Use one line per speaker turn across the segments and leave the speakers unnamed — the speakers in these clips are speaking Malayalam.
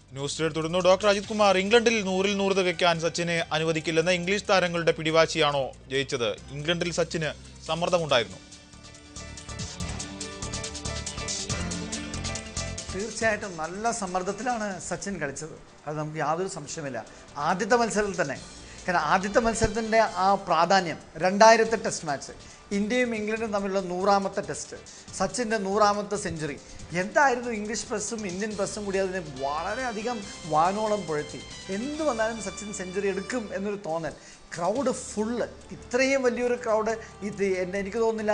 ന്യൂസ് ഡേ തുടർന്നു ഡോക്ടർ അജിത് കുമാർ ഇംഗ്ലണ്ടിൽ നൂറിൽ നൂറ് തികയ്ക്കാൻ സച്ചിനെ അനുവദിക്കില്ലെന്ന ഇംഗ്ലീഷ് താരങ്ങളുടെ പിടിവാശിയാണോ ജയിച്ചത് ഇംഗ്ലണ്ടിൽ സച്ചിന് സമ്മർദ്ദമുണ്ടായിരുന്നു
തീർച്ചയായിട്ടും നല്ല സമ്മർദ്ദത്തിലാണ് സച്ചിൻ കളിച്ചത് അത് നമുക്ക് യാതൊരു സംശയമില്ല ആദ്യത്തെ മത്സരത്തിൽ തന്നെ കാരണം ആദ്യത്തെ മത്സരത്തിൻ്റെ ആ പ്രാധാന്യം രണ്ടായിരത്തെ ടെസ്റ്റ് മാച്ച് ഇന്ത്യയും ഇംഗ്ലണ്ടും തമ്മിലുള്ള നൂറാമത്തെ ടെസ്റ്റ് സച്ചിൻ്റെ നൂറാമത്തെ സെഞ്ചുറി എന്തായിരുന്നു ഇംഗ്ലീഷ് പ്രസ്സും ഇന്ത്യൻ പ്രസ്സും കൂടി അതിനെ വളരെയധികം വാനോളം പുഴത്തി എന്ത് വന്നാലും സച്ചിൻ സെഞ്ചുറി എടുക്കും എന്നൊരു തോന്നൽ ക്രൗഡ് ഫുള്ള് ഇത്രയും വലിയൊരു ക്രൗഡ് ഇത് എന്നെ എനിക്ക് തോന്നുന്നില്ല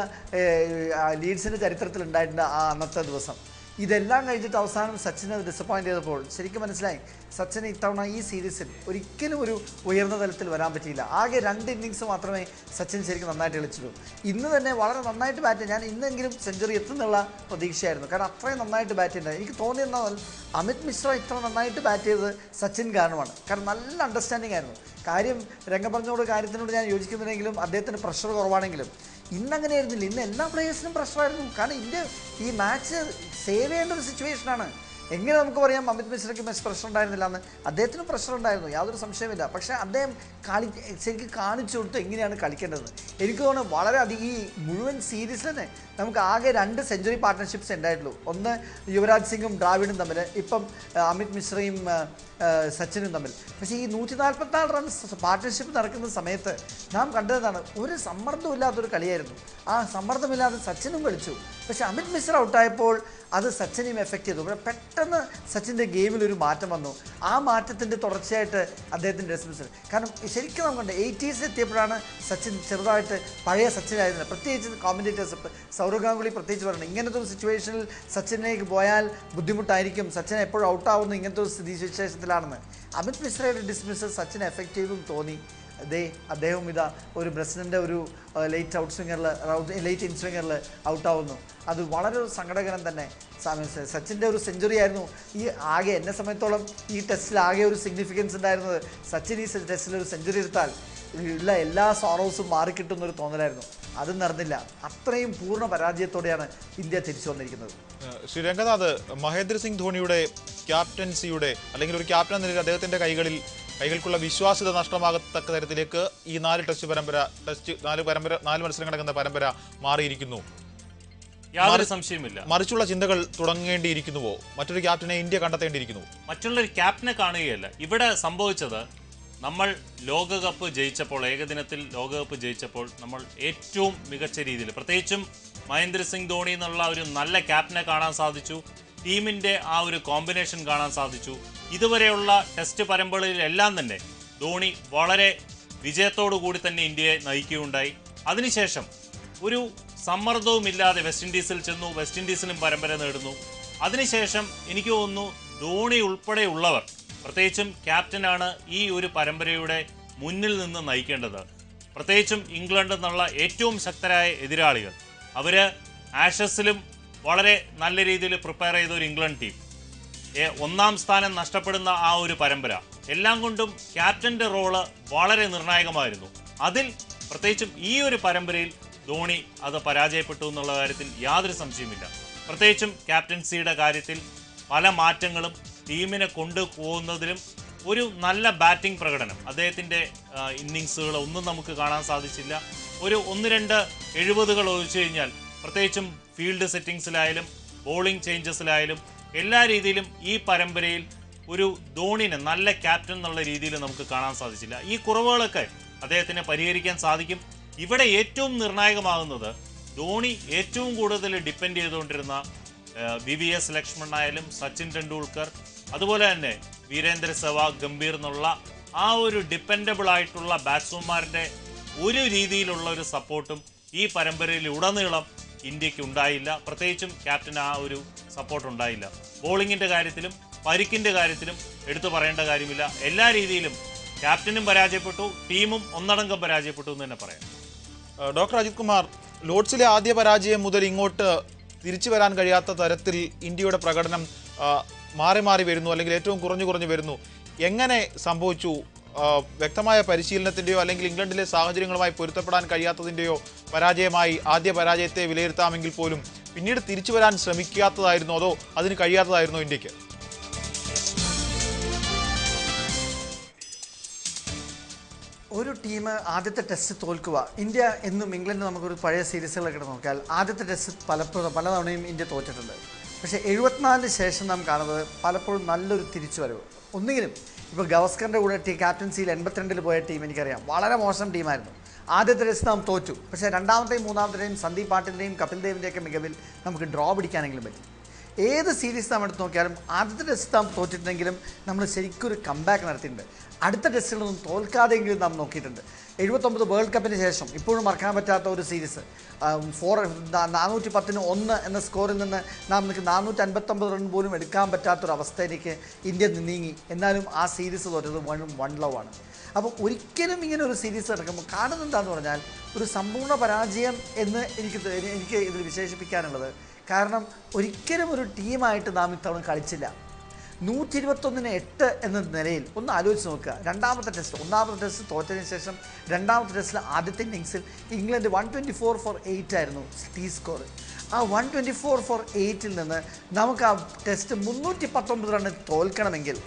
ലീഡ്സിൻ്റെ ചരിത്രത്തിൽ ഉണ്ടായിട്ടുണ്ട് ആ അന്നത്തെ ദിവസം ഇതെല്ലാം കഴിഞ്ഞിട്ട് അവസാനം സച്ചിനെ ഡിസപ്പോയിൻ്റ് ചെയ്തപ്പോൾ ശരിക്കും മനസ്സിലായി സച്ചിന് ഇത്തവണ ഈ സീരീസിൽ ഒരിക്കലും ഒരു ഉയർന്ന തലത്തിൽ വരാൻ പറ്റിയില്ല ആകെ രണ്ട് ഇന്നിങ്സ് മാത്രമേ സച്ചിൻ ശരിക്കും നന്നായിട്ട് കളിച്ചുള്ളൂ ഇന്ന് തന്നെ വളരെ നന്നായിട്ട് ബാറ്റ് ഞാൻ ഇന്നെങ്കിലും സെഞ്ചുറി എത്തുന്നുള്ള പ്രതീക്ഷയായിരുന്നു കാരണം അത്രയും നന്നായിട്ട് ബാറ്റ് ചെയ്തിട്ടുണ്ട് എനിക്ക് തോന്നിയെന്നാൽ അമിത് മിശ്ര ഇത്ര നന്നായിട്ട് ബാറ്റ് ചെയ്തത് സച്ചിൻ കാരണമാണ് കാരണം നല്ല അണ്ടർസ്റ്റാൻഡിംഗ് ആയിരുന്നു കാര്യം രംഗപ്പറഞ്ഞോട് കാര്യത്തിനോട് ഞാൻ യോജിക്കുന്നുണ്ടെങ്കിലും അദ്ദേഹത്തിന് പ്രഷർ കുറവാണെങ്കിലും ഇന്നങ്ങനെ ആയിരുന്നില്ല ഇന്ന് എല്ലാ പ്ലേയേഴ്സിനും പ്രഷറായിരുന്നു കാരണം ഇന്ത്യ ഈ മാച്ച് സേവ് ചെയ്യേണ്ട ഒരു സിറ്റുവേഷനാണ് എങ്ങനെ നമുക്ക് പറയാം അമിത് മിശ്രയ്ക്ക് മെസ് പ്രഷർ ഉണ്ടായിരുന്നില്ല എന്ന് അദ്ദേഹത്തിനും പ്രഷർ ഉണ്ടായിരുന്നു യാതൊരു സംശയമില്ല പക്ഷേ അദ്ദേഹം കളി ശരിക്കും കാണിച്ചു കൊടുത്തു എങ്ങനെയാണ് കളിക്കേണ്ടത് എനിക്ക് തോന്നുന്നു വളരെ അധികം ഈ മുഴുവൻ സീരീസിൽ തന്നെ നമുക്ക് ആകെ രണ്ട് സെഞ്ചുറി പാർട്ട്ണർഷിപ്സ് ഉണ്ടായിട്ടുള്ളൂ ഒന്ന് യുവരാജ് സിംഗും ദ്രാവിഡും തമ്മിൽ ഇപ്പം ആ, അമിത് മിശ്രയും ആ, ആ, സച്ചിനും തമ്മിൽ പക്ഷേ ഈ നൂറ്റി നാൽപ്പത്തിനാല് റൺസ് പാർട്ട്ണർഷിപ്പ് നടക്കുന്ന സമയത്ത് നാം കണ്ടതാണ് ഒരു സമ്മർദ്ദമില്ലാത്തൊരു കളിയായിരുന്നു ആ സമ്മർദ്ദമില്ലാതെ സച്ചിനും കളിച്ചു പക്ഷേ അമിത് മിശ്ര ഔട്ടായപ്പോൾ അത് സച്ചിനെയും എഫക്റ്റ് ചെയ്തു പക്ഷേ പെട്ടെന്ന് സച്ചിൻ്റെ ഗെയിമിൽ ഒരു മാറ്റം വന്നു ആ മാറ്റത്തിൻ്റെ തുടർച്ചയായിട്ട് അദ്ദേഹത്തിൻ്റെ ഡിസ്മിസൽ കാരണം ശരിക്കും നമുക്കുണ്ട് എയ്റ്റീസ് എത്തിയപ്പോഴാണ് സച്ചിൻ ചെറുതായിട്ട് പഴയ സച്ചിനായിരുന്നത് പ്രത്യേകിച്ച് കോമൻറ്റേറ്റേഴ്സ് സൗരവ് ഗാംഗുലി പ്രത്യേകിച്ച് പറയുന്നത് ഇങ്ങനത്തെ ഒരു സിറ്റുവേഷനിൽ സച്ചിനിലേക്ക് പോയാൽ ബുദ്ധിമുട്ടായിരിക്കും സച്ചിൻ എപ്പോഴും ഔട്ടാവുന്ന ഇങ്ങനത്തെ ഒരു സ്ഥിതി വിശേഷത്തിലാണെന്ന് അമിത് മിശ്രയുടെ ഡിസ്മിസൽ സച്ചിനെ എഫക്റ്റ് ചെയ്തു എന്ന് തോന്നി അതേ അദ്ദേഹം ഇതാ ഒരു ബ്രസിലിൻ്റെ ഒരു ലേറ്റ് ഔട്ട് സ്വിങ്ങറിൽ ലേറ്റ് ഇൻ സ്വിങ്ങറിൽ ഔട്ടാവുന്നു അത് വളരെ ഒരു സങ്കടകരം തന്നെ സാമി- സച്ചിൻ്റെ ഒരു സെഞ്ചുറി ആയിരുന്നു ഈ ആകെ എന്നെ സമയത്തോളം ഈ ടെസ്റ്റിൽ ആകെ ഒരു സിഗ്നിഫിക്കൻസ് ഉണ്ടായിരുന്നത് സച്ചിൻ ഈ ടെസ്റ്റിൽ ഒരു സെഞ്ചുറി എടുത്താൽ ഉള്ള എല്ലാ സോറോസും മാറിക്കിട്ടുന്ന ഒരു തോന്നലായിരുന്നു അത് നടന്നില്ല അത്രയും പൂർണ്ണ പരാജയത്തോടെയാണ് ഇന്ത്യ തിരിച്ചു വന്നിരിക്കുന്നത്
ഏഹ് ശ്രീ രംഗനാഥ് മഹേന്ദ്ര സിംഗ് ധോണിയുടെ ക്യാപ്റ്റൻസിയുടെ അല്ലെങ്കിൽ ഒരു ക്യാപ്റ്റൻ എന്ന നിലയിൽ അദ്ദേഹത്തിന്റെ കൈകളിൽ കൈകൾക്കുള്ള വിശ്വാസ്യത നഷ്ടമാകത്തക്ക തരത്തിലേക്ക് ഈ നാല് ടെസ്റ്റ് പരമ്പര ടെസ്റ്റ് നാല് പരമ്പര നാല് മത്സരം കിടക്കുന്ന പരമ്പര മാറിയിരിക്കുന്നു
യാതൊരു സംശയമില്ല
മറിച്ചുള്ള ചിന്തകൾ തുടങ്ങേണ്ടിയിരിക്കുന്നുവോ മറ്റൊരു ക്യാപ്റ്റനെ ഇന്ത്യ കണ്ടെത്തേണ്ടിയിരിക്കുന്നുവോ
മറ്റുള്ളൊരു ക്യാപ്റ്റനെ കാണുകയല്ല ഇവിടെ സംഭവിച്ചത് നമ്മൾ ലോകകപ്പ് ജയിച്ചപ്പോൾ ഏകദിനത്തിൽ ലോകകപ്പ് ജയിച്ചപ്പോൾ നമ്മൾ ഏറ്റവും മികച്ച രീതിയിൽ പ്രത്യേകിച്ചും മഹേന്ദ്ര സിംഗ് ധോണി എന്നുള്ള ഒരു നല്ല ക്യാപ്റ്റനെ കാണാൻ സാധിച്ചു ടീമിന്റെ ആ ഒരു കോമ്പിനേഷൻ കാണാൻ സാധിച്ചു ഇതുവരെയുള്ള ടെസ്റ്റ് പരമ്പരകളിലെല്ലാം തന്നെ ധോണി വളരെ വിജയത്തോടു കൂടി തന്നെ ഇന്ത്യയെ നയിക്കുകയുണ്ടായി അതിനുശേഷം ഒരു സമ്മർദ്ദവുമില്ലാതെ വെസ്റ്റ് ഇൻഡീസിൽ ചെന്നു വെസ്റ്റ് ഇൻഡീസിലും പരമ്പര നേടുന്നു അതിനുശേഷം എനിക്ക് തോന്നുന്നു ധോണി ഉൾപ്പെടെയുള്ളവർ പ്രത്യേകിച്ചും ക്യാപ്റ്റനാണ് ഈ ഒരു പരമ്പരയുടെ മുന്നിൽ നിന്ന് നയിക്കേണ്ടത് പ്രത്യേകിച്ചും ഇംഗ്ലണ്ട് എന്നുള്ള ഏറ്റവും ശക്തരായ എതിരാളികൾ അവര് ആഷസിലും വളരെ നല്ല രീതിയിൽ പ്രിപ്പയർ ചെയ്ത ഒരു ഇംഗ്ലണ്ട് ടീം ഏ, ഒന്നാം സ്ഥാനം നഷ്ടപ്പെടുന്ന ആ ഒരു പരമ്പര എല്ലാം കൊണ്ടും ക്യാപ്റ്റന്റെ റോള് വളരെ നിർണായകമായിരുന്നു അതിൽ പ്രത്യേകിച്ചും ഈ ഒരു പരമ്പരയിൽ ധോണി അത് പരാജയപ്പെട്ടു എന്നുള്ള കാര്യത്തിൽ യാതൊരു സംശയമില്ല പ്രത്യേകിച്ചും ക്യാപ്റ്റൻസിയുടെ കാര്യത്തിൽ പല മാറ്റങ്ങളും ടീമിനെ കൊണ്ടുപോകുന്നതിലും ഒരു നല്ല ബാറ്റിംഗ് പ്രകടനം അദ്ദേഹത്തിൻ്റെ ഇന്നിങ്സുകൾ ഒന്നും നമുക്ക് കാണാൻ സാധിച്ചില്ല ഒരു ഒന്ന് രണ്ട് എഴുപതുകൾ ഒഴിച്ചു കഴിഞ്ഞാൽ പ്രത്യേകിച്ചും ഫീൽഡ് സെറ്റിങ്സിലായാലും ബോളിംഗ് ചേഞ്ചസിലായാലും എല്ലാ രീതിയിലും ഈ പരമ്പരയിൽ ഒരു ധോണിനെ നല്ല ക്യാപ്റ്റൻ എന്നുള്ള രീതിയിൽ നമുക്ക് കാണാൻ സാധിച്ചില്ല ഈ കുറവുകളൊക്കെ അദ്ദേഹത്തിന് പരിഹരിക്കാൻ സാധിക്കും ഇവിടെ ഏറ്റവും നിർണായകമാകുന്നത് ധോണി ഏറ്റവും കൂടുതൽ ഡിപ്പെൻഡ് ചെയ്തുകൊണ്ടിരുന്ന വി വി എസ് ലക്ഷ്മൺ ആയാലും സച്ചിൻ ടെണ്ടുൽക്കർ അതുപോലെ തന്നെ വീരേന്ദ്ര സെവാഗ് ഗംഭീർ എന്നുള്ള ആ ഒരു ഡിപ്പെൻഡബിൾ ആയിട്ടുള്ള ബാറ്റ്സ്മാൻമാരുടെ ഒരു രീതിയിലുള്ള ഒരു സപ്പോർട്ടും ഈ പരമ്പരയിൽ ഉടനീളം ഇന്ത്യക്ക് ഉണ്ടായില്ല പ്രത്യേകിച്ചും ക്യാപ്റ്റൻ ആ ഒരു സപ്പോർട്ട് ഉണ്ടായില്ല ബോളിങ്ങിന്റെ കാര്യത്തിലും പരിക്കിന്റെ കാര്യത്തിലും എടുത്തു പറയേണ്ട കാര്യമില്ല എല്ലാ രീതിയിലും ക്യാപ്റ്റനും പരാജയപ്പെട്ടു ടീമും ഒന്നടങ്കം പരാജയപ്പെട്ടു എന്ന് തന്നെ പറയാം
ഏഹ് ഡോക്ടർ അജിത് കുമാർ ലോർഡ്സിലെ ആദ്യ പരാജയം മുതൽ ഇങ്ങോട്ട് തിരിച്ചു വരാൻ കഴിയാത്ത തരത്തിൽ ഇന്ത്യയുടെ പ്രകടനം ആ, മാറി മാറി വരുന്നു അല്ലെങ്കിൽ ഏറ്റവും കുറഞ്ഞു കുറഞ്ഞു വരുന്നു എങ്ങനെ സംഭവിച്ചു ആ, വ്യക്തമായ പരിശീലനത്തിൻ്റെയോ അല്ലെങ്കിൽ ഇംഗ്ലണ്ടിലെ സാഹചര്യങ്ങളുമായി പൊരുത്തപ്പെടാൻ കഴിയാത്തതിൻ്റെയോ പരാജയമായി ആദ്യ പരാജയത്തെ വിലയിരുത്താമെങ്കിൽ പോലും പിന്നീട് തിരിച്ചു വരാൻ ശ്രമിക്കാത്തതായിരുന്നോ അതോ അതിന് കഴിയാത്തതായിരുന്നോ ഇന്ത്യക്ക്
ഒരു ടീം ആദ്യത്തെ ടെസ്റ്റ് തോൽക്കുക ഇന്ത്യ എന്നും ഇംഗ്ലണ്ട് നമുക്കൊരു പഴയ സീരീസുകളൊക്കെ എടുത്ത് നോക്കിയാൽ ആദ്യത്തെ ടെസ്റ്റ് പലപ്പോഴും പലതവണയും ഇന്ത്യ തോറ്റിട്ടുണ്ട് പക്ഷേ എഴുപത്തിനാലിന് ശേഷം നാം കാണുന്നത് പലപ്പോഴും നല്ലൊരു തിരിച്ചുവരവ് ഒന്നുകിലും ഇപ്പോൾ ഗവസ്കറിൻ്റെ കൂടെ ടീ ക്യാപ്റ്റൻസിയിൽ എൺപത്തിരണ്ടിൽ പോയ ടീം എനിക്കറിയാം വളരെ മോശം ടീമായിരുന്നു ആദ്യത്തെ ടെസ്റ്റ് നാം തോറ്റു പക്ഷേ രണ്ടാമത്തെയും മൂന്നാമത്തെയും സന്ദീപ് പാട്ടിൻ്റെയും കപിൽ ദേവിൻ്റെയൊക്കെ മികവിൽ നമുക്ക് ഡ്രോ പിടിക്കാനെങ്കിലും പറ്റി ഏത് സീരീസ് നാം എടുത്ത് നോക്കിയാലും ആദ്യത്തെ ടെസ്റ്റ് നാം തോറ്റിട്ടുണ്ടെങ്കിലും നമ്മൾ ശരിക്കും ഒരു കംബാക്ക് നടത്തിയിട്ടുണ്ട് അടുത്ത ടെസ്റ്റുകളൊന്നും തോൽക്കാതെയെങ്കിലും നാം നോക്കിയിട്ടുണ്ട് എഴുപത്തൊമ്പത് വേൾഡ് കപ്പിന് ശേഷം ഇപ്പോഴും മറക്കാൻ പറ്റാത്ത ഒരു സീരീസ് ഫോർ നാനൂറ്റി പത്തിന് ഒന്ന് എന്ന സ്കോറിൽ നിന്ന് നാം നമുക്ക് നാനൂറ്റി അൻപത്തൊമ്പത് റൺ പോലും എടുക്കാൻ പറ്റാത്തൊരു അവസ്ഥയിലേക്ക് ഇന്ത്യ നീങ്ങി എന്നാലും ആ സീരീസ് തോറ്റത് വൺ വൺ ലവ് ആണ് അപ്പോൾ ഒരിക്കലും ഇങ്ങനെ ഒരു സീരീസ് നടക്കുമ്പോൾ കാണുന്നത് എന്താന്ന് പറഞ്ഞാൽ ഒരു സമ്പൂർണ്ണ പരാജയം എന്ന് എനിക്ക് ത- എനിക്ക് ഇതിൽ വിശേഷിപ്പിക്കാനുള്ളത് കാരണം ഒരിക്കലും ഒരു ടീമായിട്ട് നാം ഇത്തവണ കളിച്ചില്ല നൂറ്റി ഇരുപത്തൊന്നിന് എട്ട് എന്ന നിലയിൽ ഒന്ന് ആലോചിച്ച് നോക്കുക രണ്ടാമത്തെ ടെസ്റ്റ് ഒന്നാമത്തെ ടെസ്റ്റ് തോറ്റതിന് ശേഷം രണ്ടാമത്തെ ടെസ്റ്റിൽ ആദ്യത്തെ ഇന്നിങ്സിൽ England one twenty four four eight ആയിരുന്നു ടീ സ്കോർ ആ വൺ ട്വൻറ്റി ഫോർ ഫോർ എയ്റ്റിൽ നിന്ന് നമുക്ക് ആ ടെസ്റ്റ് മുന്നൂറ്റി പത്തൊമ്പത് റണ്ണ് തോൽക്കണമെങ്കിൽ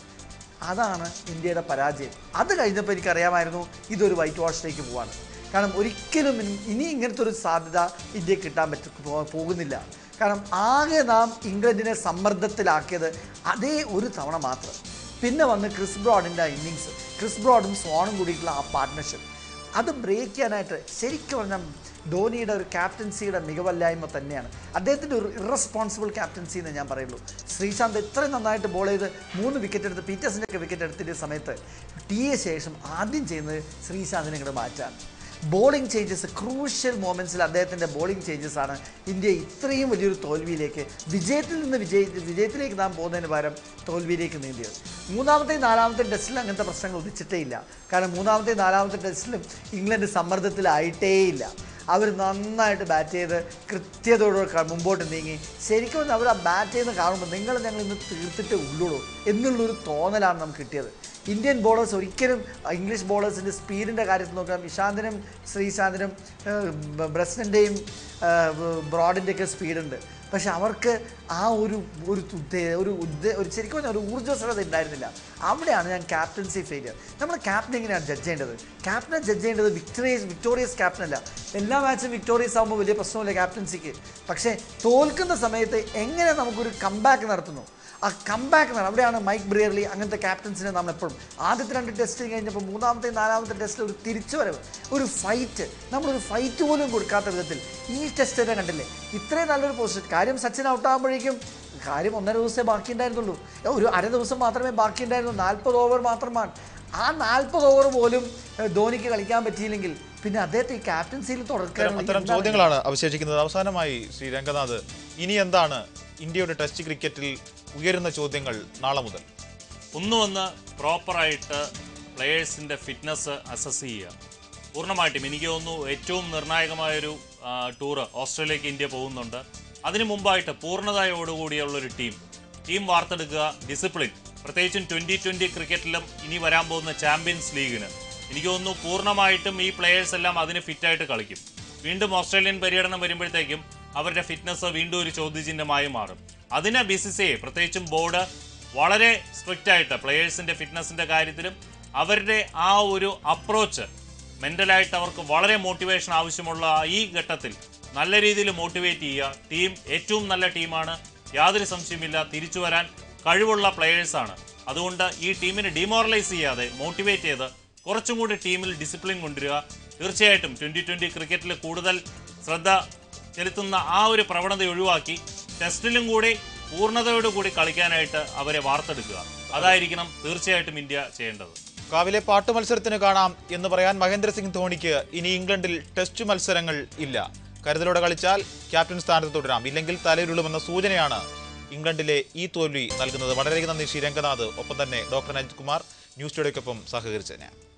അതാണ് ഇന്ത്യയുടെ പരാജയം അത് കഴിഞ്ഞപ്പോൾ എനിക്കറിയാമായിരുന്നു ഇതൊരു വൈറ്റ് വാഷിലേക്ക് പോവാണ് കാരണം ഒരിക്കലും ഇനി- ഇനി ഇങ്ങനത്തെ ഒരു സാധ്യത ഇന്ത്യക്ക് കിട്ടാൻ പറ്റ പോ- പോകുന്നില്ല കാരണം ആകെ നാം ഇംഗ്ലണ്ടിനെ സമ്മർദ്ദത്തിലാക്കിയത് അതേ ഒരു തവണ മാത്രം പിന്നെ വന്ന് ക്രിസ് ബ്രോഡിൻ്റെ ഇന്നിങ്സ് ക്രിസ് ബ്രോഡും സ്വാണും കൂടിയിട്ടുള്ള ആ പാർട്ട്ണർഷിപ്പ് അത് ബ്രേക്ക് ചെയ്യാനായിട്ട് ശരിക്കും പറഞ്ഞാൽ ധോണിയുടെ ഒരു ക്യാപ്റ്റൻസിയുടെ മികവല്ലായ്മ തന്നെയാണ് അദ്ദേഹത്തിൻ്റെ ഒരു ഇറസ്പോൺസിബിൾ ക്യാപ്റ്റൻസി എന്ന് ഞാൻ പറയുള്ളൂ ശ്രീശാന്ത് ഇത്രയും നന്നായിട്ട് ബോൾ ചെയ്ത് മൂന്ന് വിക്കറ്റ് എടുത്ത് പീറ്റേഴ്സിൻ്റെ ഒക്കെ വിക്കറ്റ് എടുത്തിട്ട് സമയത്ത് ടീയെ ശേഷം ആദ്യം ചെയ്യുന്നത് ശ്രീശാന്തിനെ ഇങ്ങോട്ട് മാറ്റാണ് ബോളിംഗ് ചേഞ്ചസ് ക്രൂഷ്യൽ മൊമെൻറ്റ്സിൽ അദ്ദേഹത്തിൻ്റെ ബോളിംഗ് ചേഞ്ചസ് ആണ് ഇന്ത്യ ഇത്രയും വലിയൊരു തോൽവിയിലേക്ക് വിജയത്തിൽ നിന്ന് വിജയ വിജയത്തിലേക്ക് നാം പോകുന്നതിന് പകരം തോൽവിയിലേക്ക് നീന്തിയത് മൂന്നാമത്തെയും നാലാമത്തെയും ടെസ്റ്റിൽ അങ്ങനത്തെ പ്രശ്നങ്ങൾ ഉദിച്ചിട്ടേ ഇല്ല കാരണം മൂന്നാമത്തെയും നാലാമത്തെ ടെസ്റ്റിലും ഇംഗ്ലണ്ട് സമ്മർദ്ദത്തിലായിട്ടേ ഇല്ല അവർ നന്നായിട്ട് ബാറ്റ് ചെയ്ത് കൃത്യതയോടെ ക- മുമ്പോട്ട് നീങ്ങി ശരിക്കും പറഞ്ഞാൽ അവർ ആ ബാറ്റ് ചെയ്യുന്ന കാണുമ്പോൾ നിങ്ങൾ ഞങ്ങൾ ഇന്ന് തീർത്തിട്ട് ഉള്ളുള്ളൂ എന്നുള്ളൊരു തോന്നലാണ് നമുക്ക് കിട്ടിയത് ഇന്ത്യൻ ബോളേഴ്സ് ഒരിക്കലും ഇംഗ്ലീഷ് ബോളേഴ്സിൻ്റെ സ്പീഡിൻ്റെ കാര്യത്തിൽ നോക്കാം ഇഷാന്തിനും ശ്രീശാന്തിനും ബ്രസ്റ്റിൻ്റെയും ബ്രോഡിൻ്റെയൊക്കെ സ്പീഡുണ്ട് പക്ഷെ അവർക്ക് ആ ഒരു ഒരു ഉദ്ദേ- ഒരു ഉദ്ദേ ഒരു ശരിക്കും പറഞ്ഞാൽ ഒരു ഊർജ്ജസ്വലത ഉണ്ടായിരുന്നില്ല അവിടെയാണ് ഞാൻ ക്യാപ്റ്റൻസി ഫെയിലിയർ നമ്മൾ ക്യാപ്റ്റൻ എങ്ങനെയാണ് ജഡ്ജ് ചെയ്യേണ്ടത് ക്യാപ്റ്റനെ ജഡ്ജ് ചെയ്യേണ്ടത് വിക്ടറിയസ് വിക്ടോറിയസ് ക്യാപ്റ്റൻ അല്ല എല്ലാ മാച്ചും വിക്ടോറിയസ് ആകുമ്പോൾ വലിയ പ്രശ്നമില്ല ക്യാപ്റ്റൻസിക്ക് പക്ഷേ തോൽക്കുന്ന സമയത്ത് എങ്ങനെ നമുക്കൊരു കംബാക്ക് നടത്തുന്നു ആ കംബാക്ക് നട അവിടെയാണ് മൈക്ക് ബ്രിയർലി അങ്ങനത്തെ ക്യാപ്റ്റൻസിനെ നമ്മൾ എപ്പോഴും ആദ്യത്തെ രണ്ട് ടെസ്റ്റ് കഴിഞ്ഞപ്പോൾ മൂന്നാമത്തെ നാലാമത്തെ ടെസ്റ്റിൽ ഒരു തിരിച്ചുവരവ് ഒരു ഫൈറ്റ് നമ്മളൊരു ഫൈറ്റ് പോലും കൊടുക്കാത്ത വിധത്തിൽ ഈ ടെസ്റ്റ് തന്നെ കണ്ടില്ലേ ഇത്രയും നല്ലൊരു പൊസിഷൻ കാര്യം സച്ചിൻ ഔട്ടാകുമ്പോഴേക്കും കാര്യം ഒന്നര ദിവസമേ ബാക്കി ഉണ്ടായിരുന്നുള്ളൂ ഒരു അര ദിവസം മാത്രമേ ബാക്കി ഉണ്ടായിരുന്നുള്ളൂ നാൽപ്പത് ഓവർ മാത്രമാണ് ആ നാൽപ്പത് ഓവർ പോലും ഏഹ്, ധോണിക്ക് കളിക്കാൻ പറ്റിയില്ലെങ്കിൽ പിന്നെ അദ്ദേഹത്തെ ഈ ക്യാപ്റ്റൻസിയിൽ
അത്തരം
തുടർക്കാൻ
അത്തരം ചോദ്യങ്ങളാണ് അവശേഷിക്കുന്നത് അവസാനമായി ശ്രീ രംഗനാഥ് ഇനി എന്താണ് ഇന്ത്യയുടെ ടെസ്റ്റ് ക്രിക്കറ്റിൽ ഉയരുന്ന ചോദ്യങ്ങൾ നാളെ മുതൽ
ഒന്ന് വന്ന് പ്രോപ്പറായിട്ട് പ്ലെയേഴ്സിൻ്റെ ഫിറ്റ്നസ് അസസ് ചെയ്യുക പൂർണ്ണമായിട്ടും എനിക്ക് തോന്നുന്നു ഏറ്റവും നിർണായകമായൊരു ആ, ടൂറ് ഓസ്ട്രേലിയക്ക് ഇന്ത്യ പോകുന്നുണ്ട് അതിനു മുമ്പായിട്ട് പൂർണ്ണതയോടുകൂടിയുള്ള ഒരു ടീം ടീം വാർത്തെടുക്കുക ഡിസിപ്ലിൻ പ്രത്യേകിച്ചും ട്വൻ്റി ട്വൻ്റി ക്രിക്കറ്റിലും ഇനി വരാൻ പോകുന്ന ചാമ്പ്യൻസ് ലീഗിന് എനിക്ക് തോന്നുന്നു പൂർണ്ണമായിട്ടും ഈ പ്ലെയേഴ്സ് എല്ലാം അതിന് ഫിറ്റായിട്ട് കളിക്കും വീണ്ടും ഓസ്ട്രേലിയൻ പര്യടനം വരുമ്പോഴത്തേക്കും അവരുടെ ഫിറ്റ്നസ് വീണ്ടും ഒരു ചോദ്യചിഹ്നമായി മാറും അതിനെ ബി സി സി ഐ പ്രത്യേകിച്ചും ബോർഡ് വളരെ സ്ട്രിക്റ്റ് ആയിട്ട് പ്ലെയേഴ്സിന്റെ ഫിറ്റ്നസിന്റെ കാര്യത്തിലും അവരുടെ ആ ഒരു അപ്രോച്ച് മെന്റലായിട്ട് അവർക്ക് വളരെ മോട്ടിവേഷൻ ആവശ്യമുള്ള ഈ ഘട്ടത്തിൽ നല്ല രീതിയിൽ മോട്ടിവേറ്റ് ചെയ്യുക ടീം ഏറ്റവും നല്ല ടീമാണ് യാതൊരു സംശയമില്ല തിരിച്ചു വരാൻ കഴിവുള്ള പ്ലെയേഴ്സാണ് അതുകൊണ്ട് ഈ ടീമിനെ ഡിമോറലൈസ് ചെയ്യാതെ മോട്ടിവേറ്റ് ചെയ്ത് കുറച്ചും കൂടി ടീമിൽ ഡിസിപ്ലിൻ കൊണ്ടുവരിക തീർച്ചയായിട്ടും ട്വൻ്റി ട്വൻ്റി ക്രിക്കറ്റിൽ കൂടുതൽ ശ്രദ്ധ ചെലുത്തുന്ന ആ ഒരു പ്രവണത ഒഴിവാക്കി ടെസ്റ്റിലും കൂടി പൂർണ്ണതയോടുകൂടി കളിക്കാനായിട്ട് അവരെ വാർത്തെടുക്കുക അതായിരിക്കണം തീർച്ചയായിട്ടും ഇന്ത്യ ചെയ്യേണ്ടത്
കാവിലെ പാട്ട് മത്സരത്തിന് കാണാം എന്ന് പറയാൻ മഹേന്ദ്ര സിംഗ് ധോണിക്ക് ഇനി ഇംഗ്ലണ്ടിൽ ടെസ്റ്റ് മത്സരങ്ങൾ ഇല്ല കരുതലോടെ കളിച്ചാൽ ക്യാപ്റ്റൻ സ്ഥാനത്ത് തുടരാം ഇല്ലെങ്കിൽ തലയിലുള്ളുമെന്ന സൂചനയാണ് ഇംഗ്ലണ്ടിലെ ഈ തോൽവി നൽകുന്നത് വളരെയധികം നന്ദി ശ്രീ രംഗനാഥ് ഒപ്പം തന്നെ ഡോക്ടർ അജിത് കുമാർ ന്യൂസ് സ്റ്റുഡിയോയ്ക്കൊപ്പം സഹകരിച്ചതിന്